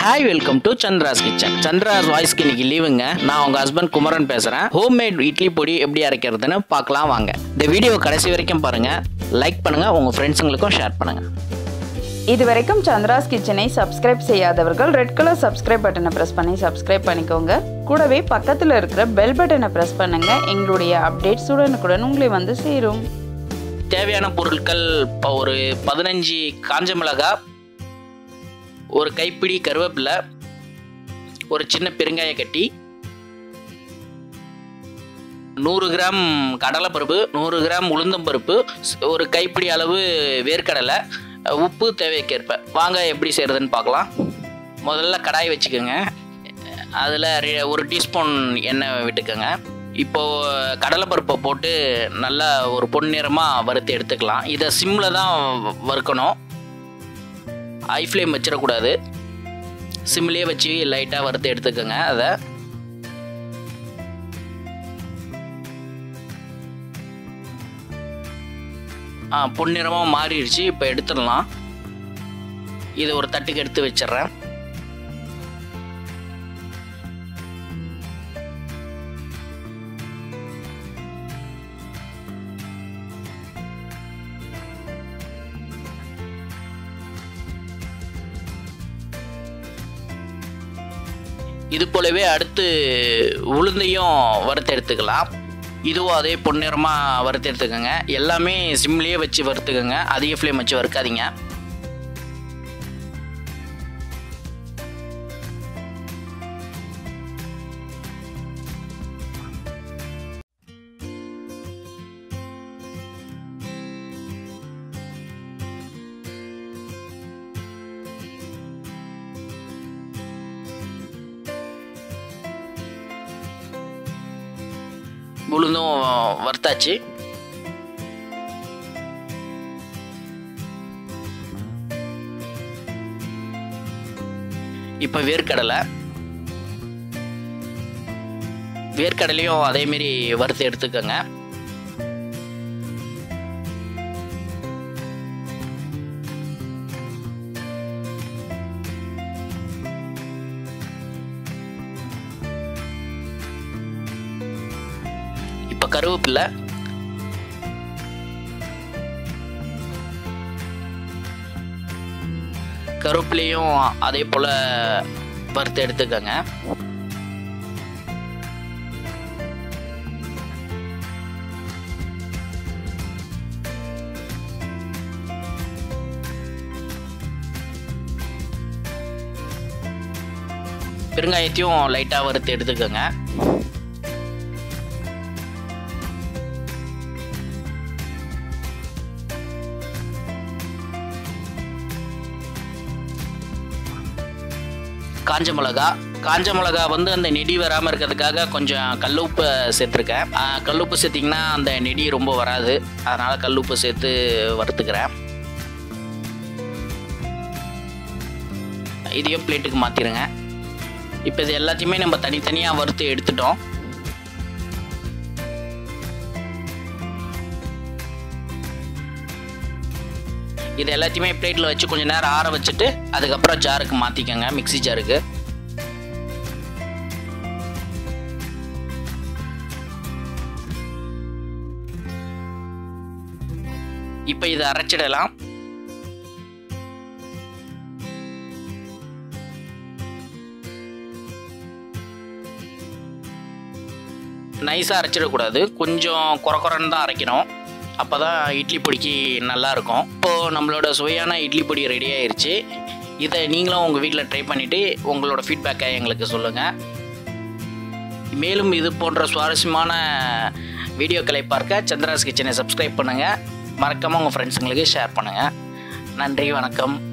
hi welcome to Chandra's kitchen Chandra's வாய்ஸ்க்கு இன்னைக்கு லீவுங்க நான் உங்கள் ஹஸ்பண்ட் குமரன் பேசுகிறேன் ஹோம்மேட் இட்லி பொடி எப்படி அரைக்கிறதுன்னு பார்க்கலாம் வாங்க இந்த வீடியோ கடைசி வரைக்கும் பாருங்கள் லைக் பண்ணுங்கள் உங்கள் ஃப்ரெண்ட்ஸுங்களுக்கும் ஷேர் பண்ணுங்கள் இதுவரைக்கும் சந்திராஸ் கிச்சனை சப்ஸ்கிரைப் செய்யாதவர்கள் ரெட் கலர் சப்ஸ்கிரைப் பட்டனை ப்ரெஸ் பண்ணி சப்ஸ்கிரைப் பண்ணிக்கோங்க கூடவே பக்கத்தில் இருக்கிற பெல் பட்டனை ப்ரெஸ் பண்ணுங்க எங்களுடைய அப்டேட்ஸ் உடனுக்குடன் உங்களை வந்து சேரும் தேவையான பொருட்கள் இப்போ ஒரு பதினஞ்சு காஞ்ச மிளகாய் ஒரு கைப்பிடி கருவேப்பிலை ஒரு சின்ன பெருங்காய கட்டி நூறு கிராம் கடலைப்பருப்பு நூறு கிராம் உளுந்தம்பருப்பு ஸ்- ஒரு கைப்பிடி அளவு வேர்க்கடலை உப்பு தேவைக்கேற்ப வாங்க எப்படி செய்கிறதுன்னு பார்க்கலாம் முதல்ல கடாய் வச்சுக்கோங்க அதில் ஒரு டீஸ்பூன் எண்ணெய் விட்டுக்கோங்க இப்போது கடலைப்பருப்பை போட்டு நல்லா ஒரு பொன்னிறமாக வறுத்து எடுத்துக்கலாம் இதை சிம்மில் தான் வறுக்கணும் ஹை ஃப்ளேம் வச்சிடக்கூடாது சிம்லேயே வச்சு லைட்டாக வறுத்து எடுத்துக்கோங்க அதை ஆ பொன்னிறமாக மாறிடுச்சு இப்போ எடுத்துடலாம் இதை ஒரு தட்டுக்கு எடுத்து வச்சிடுறேன் இது போலவே அடுத்து உளுந்தையும் வறுத்து எடுத்துக்கலாம் இதுவும் அதே பொன்னிறமாக வறுத்து எடுத்துக்கோங்க எல்லாமே சிம்லேயே வச்சு வறுத்துக்கோங்க அதிக ஃப்ளேம் வச்சு வறுக்காதீங்க உளுந்தும் வறுத்தாச்சு இப்போ வேர்க்கடலை வேர்க்கடலையும் அதேமாரி வறுத்து எடுத்துக்கோங்க இப்போ கருவேப்பில்லை கருவேப்பிலையும் அதே போல் வறுத்து எடுத்துக்கோங்க பெருங்காயத்தையும் லைட்டாக வறுத்து எடுத்துக்கோங்க காஞ்ச மிளகா காஞ்ச மிளகா வந்து அந்த நெடி வராமல் இருக்கிறதுக்காக கொஞ்சம் கல்லுப்பு சேர்த்துருக்கேன் ஆ, கல்லுப்பு சேர்த்திங்கன்னா அந்த நெடி ரொம்ப வராது அதனால் கல்லுப்பு சேர்த்து வறுத்துக்கிறேன் இதையும் பிளேட்டுக்கு மாற்றிடுங்க இப்போ இது எல்லாத்தையுமே நம்ம தனித்தனியாக வறுத்து எடுத்துட்டோம் இது எல்லாத்தையுமே பிளேட்டில் வச்சு கொஞ்சம் நேரம் ஆற வச்சுட்டு அதுக்கப்புறம் ஜாருக்கு மாற்றிக்கோங்க மிக்ஸி ஜாருக்கு இப்போ இதை அரைச்சிடலாம் நைஸாக அரைச்சிடக்கூடாது கொஞ்சம் குறை குறைன்னு தான் அரைக்கணும் அப்போ தான் இட்லி பொடிக்கு நல்லா இருக்கும் இப்போது நம்மளோட சுவையான இட்லி பொடி ரெடி ஆயிருச்சு இதை நீங்களும் உங்கள் வீட்டில் ட்ரை பண்ணிவிட்டு உங்களோட ஃபீட்பேக்கை எங்களுக்கு சொல்லுங்கள் மேலும் இது போன்ற சுவாரஸ்யமான வீடியோக்களை பார்க்க சந்திராஸ் கிச்சனை சப்ஸ்கிரைப் பண்ணுங்கள் மறக்காமல் உங்கள் ஃப்ரெண்ட்ஸுங்களுக்கு ஷேர் பண்ணுங்கள் நன்றி வணக்கம்